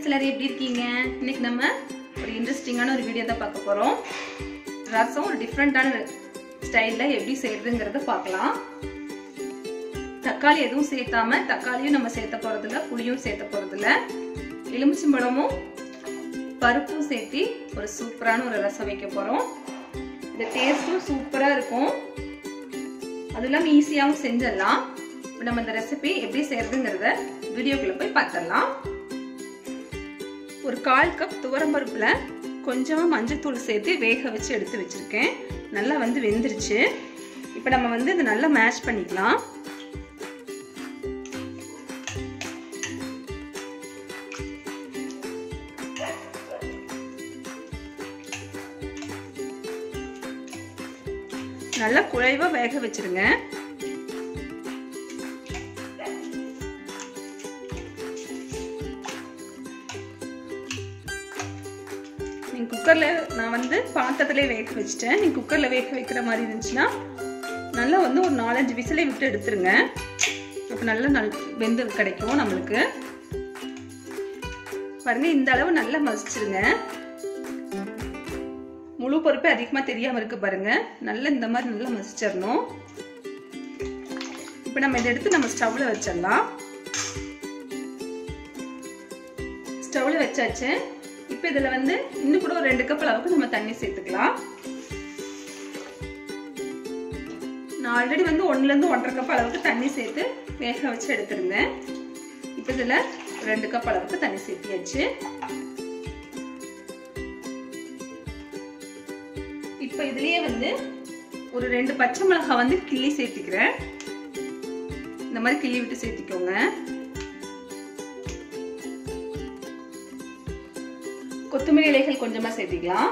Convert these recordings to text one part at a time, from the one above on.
friends எல்லாரும் எப்படி இருக்கீங்க இன்னைக்கு நம்ம ஒரு இன்ட்ரெஸ்டிங்கான ஒரு வீடியோ தான் பார்க்க போகிறோம் ரசம் ஒரு டிஃப்ரெண்ட்டான ஸ்டைலில் எப்படி செய்யறதுங்கிறத பார்க்கலாம் தக்காளி எதுவும் சேர்த்தாம தக்காளியும் நம்ம சேர்த்த போகிறதில்ல புளியும் சேர்த்த போகிறதில்ல எலுமிச்சம்பழமும் பருப்பும் சேர்த்து ஒரு சூப்பரான ஒரு ரசம் வைக்க போகிறோம் இந்த டேஸ்ட்டும் சூப்பராக இருக்கும் அதுவும் இல்லாமல் ஈஸியாகவும் செஞ்சிடலாம் இப்போ நம்ம இந்த ரெசிபி எப்படி செய்யறதுங்கிறத வீடியோக்குள்ள போய் பார்த்துடலாம் ஒரு கால் கப் துவரம்பருப்புல கொஞ்சமாக மஞ்சத்தூள் சேர்த்து வேக வச்சு எடுத்து வச்சிருக்கேன் நல்லா வந்து வெந்துருச்சு இப்போ நம்ம வந்து இதை நல்லா மேஷ் பண்ணிக்கலாம் நல்லா குழைவா வேக வச்சிருங்க நீங்கள் குக்கரில் நான் வந்து பாத்திரத்துலேயே வேக வச்சுட்டேன் நீங்கள் குக்கரில் வேக வைக்கிற மாதிரி இருந்துச்சுன்னா நல்லா வந்து ஒரு நாலஞ்சு விசிலை விட்டு எடுத்துருங்க அப்போ நல்லா நல் வெந்து கிடைக்கும் நம்மளுக்கு பாருங்க இந்த அளவு நல்லா மசிச்சிருங்க முழு பருப்பே அதிகமாக தெரியாமல் இருக்கு பாருங்க நல்லா இந்த மாதிரி நல்லா மசிச்சிடணும் இப்போ நம்ம இதை எடுத்து நம்ம ஸ்டவ்ல வச்சிடலாம் ஸ்டவ்ல வச்சாச்சு இப்போ இதில் வந்து இன்னும் கூட ஒரு ரெண்டு கப் அளவுக்கு நம்ம தண்ணி சேர்த்துக்கலாம் நான் ஆல்ரெடி வந்து ஒன்றுலேருந்து ஒன்றரை கப் அளவுக்கு தண்ணி சேர்த்து வேக வச்சு எடுத்துருந்தேன் இப்போ இதில் ரெண்டு கப் அளவுக்கு தண்ணி சேர்த்தியாச்சு இப்போ இதுலயே வந்து ஒரு ரெண்டு பச்சை மிளகாய் வந்து கிள்ளி சேர்த்திக்கிறேன் இந்த மாதிரி கிள்ளி விட்டு சேர்த்திக்கோங்க கொத்தமல்லி இலைகள் கொஞ்சமா சேர்த்திக்கலாம்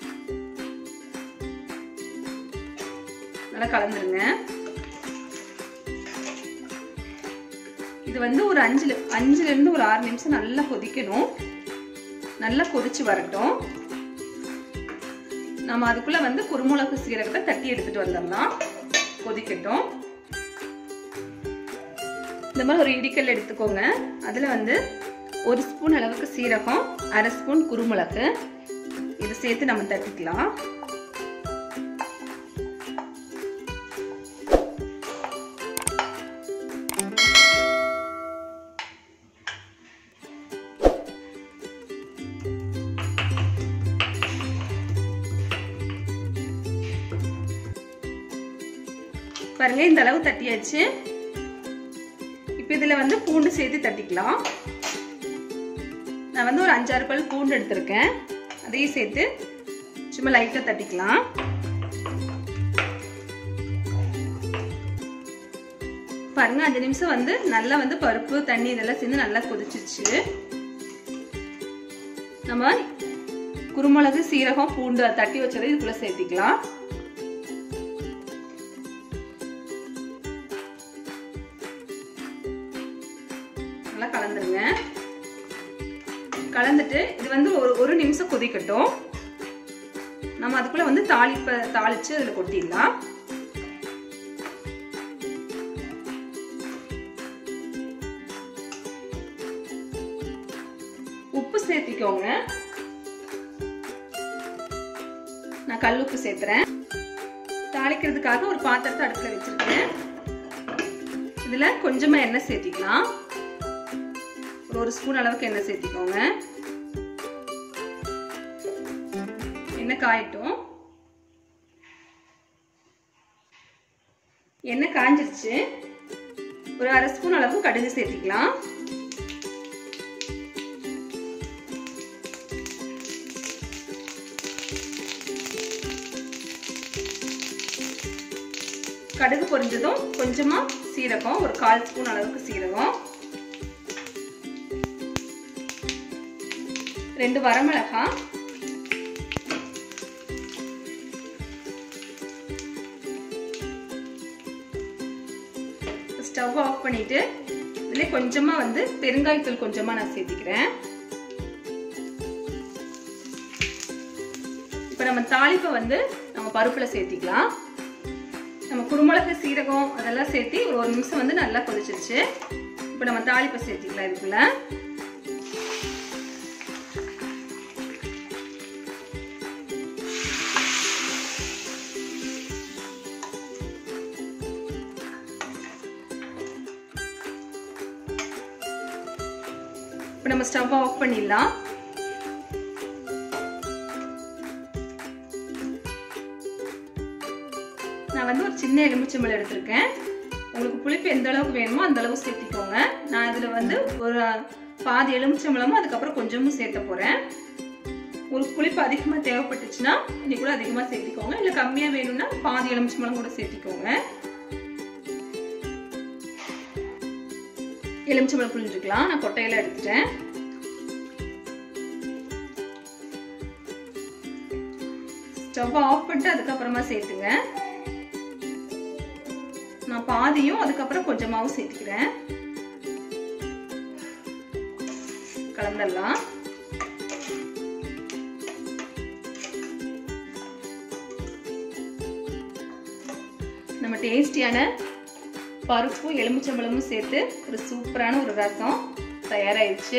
நல்லா கலந்துருங்க இது வந்து ஒரு அஞ்சு அஞ்சுல இருந்து ஒரு ஆறு நிமிஷம் நல்லா கொதிக்கணும் நல்லா கொதிச்சு வரட்டும் நம்ம அதுக்குள்ள வந்து குருமுளகு சீரகத்தை தட்டி எடுத்துட்டு வந்துடலாம் கொதிக்கட்டும் இந்த மாதிரி ஒரு இடிக்கல் எடுத்துக்கோங்க அதுல வந்து ஒரு ஸ்பூன் அளவுக்கு சீரகம் அரை ஸ்பூன் குருமிளகு இதை சேர்த்து நம்ம தட்டிக்கலாம் பாருங்க இந்த அளவு தட்டியாச்சு இப்போ இதில் வந்து பூண்டு சேர்த்து தட்டிக்கலாம் நான் வந்து ஒரு அஞ்சாறு பல் பூண்டு எடுத்திருக்கேன் அதையும் சேர்த்து சும்மா லைட்டாக தட்டிக்கலாம் பாருங்க அஞ்சு நிமிஷம் வந்து நல்லா வந்து பருப்பு தண்ணி இதெல்லாம் சேர்ந்து நல்லா கொதிச்சிச்சு நம்ம குருமிளகு சீரகம் பூண்டு தட்டி வச்சதை இதுக்குள்ள சேர்த்திக்கலாம் நல்லா கலந்துருங்க கலந்துட்டு இது வந்து ஒரு ஒரு நிமிஷம் கொதிக்கட்டும் நம்ம அதுக்குள்ள வந்து தாளிப்ப தாளிச்சு அதில் கொட்டிடலாம் உப்பு சேர்த்திக்கோங்க நான் கல் உப்பு சேர்த்துறேன் தாளிக்கிறதுக்காக ஒரு பாத்திரத்தை அடுப்பில் வச்சிருக்கேன் இதுல கொஞ்சமா எண்ணெய் சேர்த்திக்கலாம் ஒரு ஒரு ஸ்பூன் அளவுக்கு எண்ணெய் சேர்த்திக்கோங்க எண்ணெய் காயட்டும் எண்ணெய் காஞ்சிருச்சு ஒரு அரை ஸ்பூன் அளவு கடுகு சேர்த்திக்கலாம் கடுகு பொரிஞ்சதும் கொஞ்சமா சீரகம் ஒரு கால் ஸ்பூன் அளவுக்கு சீரகம் ரெண்டு வரமிளகாய் ஸ்டவ் ஆஃப் பண்ணிட்டு இதுல கொஞ்சமா வந்து பெருங்காயத்தூள் கொஞ்சமா நான் சேர்த்திக்கிறேன் இப்ப நம்ம தாளிப்பை வந்து நம்ம பருப்புல சேர்த்திக்கலாம் நம்ம குருமிளகு சீரகம் அதெல்லாம் சேர்த்து ஒரு ஒரு நிமிஷம் வந்து நல்லா கொதிச்சிருச்சு இப்போ நம்ம தாளிப்பை சேர்த்திக்கலாம் இதுக்குள்ள இப்போ நம்ம ஸ்டவ் ஆஃப் பண்ணிடலாம் நான் வந்து ஒரு சின்ன எலுமிச்சம்பழம் எடுத்திருக்கேன் உங்களுக்கு புளிப்பு எந்த அளவுக்கு வேணுமோ அந்த அளவு சேர்த்திக்கோங்க நான் இதில் வந்து ஒரு பாதி எலுமிச்சம்பழமும் அதுக்கப்புறம் கொஞ்சமும் சேர்த்த போகிறேன் உங்களுக்கு புளிப்பு அதிகமாக தேவைப்பட்டுச்சுன்னா இன்னி கூட அதிகமாக சேர்த்திக்கோங்க இல்லை கம்மியாக வேணும்னா பாதி எலுமிச்சம்பழம் கூட சேர்த்திக்கோங்க எலுமிச்சம்பழம் புளிஞ்சுக்கலாம் நான் கொட்டையில எடுத்துட்டேன் ஸ்டவ் ஆஃப் பண்ணிட்டு அதுக்கப்புறமா சேர்த்துங்க நான் பாதியும் அதுக்கப்புறம் கொஞ்சமாவும் சேர்த்துக்கிறேன் கலந்துடலாம் நம்ம டேஸ்டியான பருப்பும் எலுமிச்சம்பழமும் சேர்த்து ஒரு சூப்பரான ஒரு ரசம் தயாராயிடுச்சு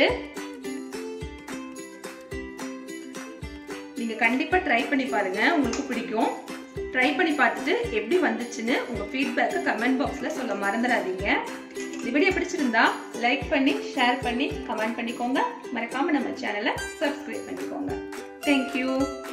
நீங்க கண்டிப்பா ட்ரை பண்ணி பாருங்க உங்களுக்கு பிடிக்கும் ட்ரை பண்ணி பார்த்துட்டு எப்படி வந்துச்சுன்னு உங்க ஃபீட்பேக்கை கமெண்ட் பாக்ஸ்ல சொல்ல மறந்துடாதீங்க இந்த வீடியோ பிடிச்சிருந்தா லைக் பண்ணி ஷேர் பண்ணி கமெண்ட் பண்ணிக்கோங்க மறக்காம நம்ம சேனலை சப்ஸ்கிரைப் பண்ணிக்கோங்க தேங்க்யூ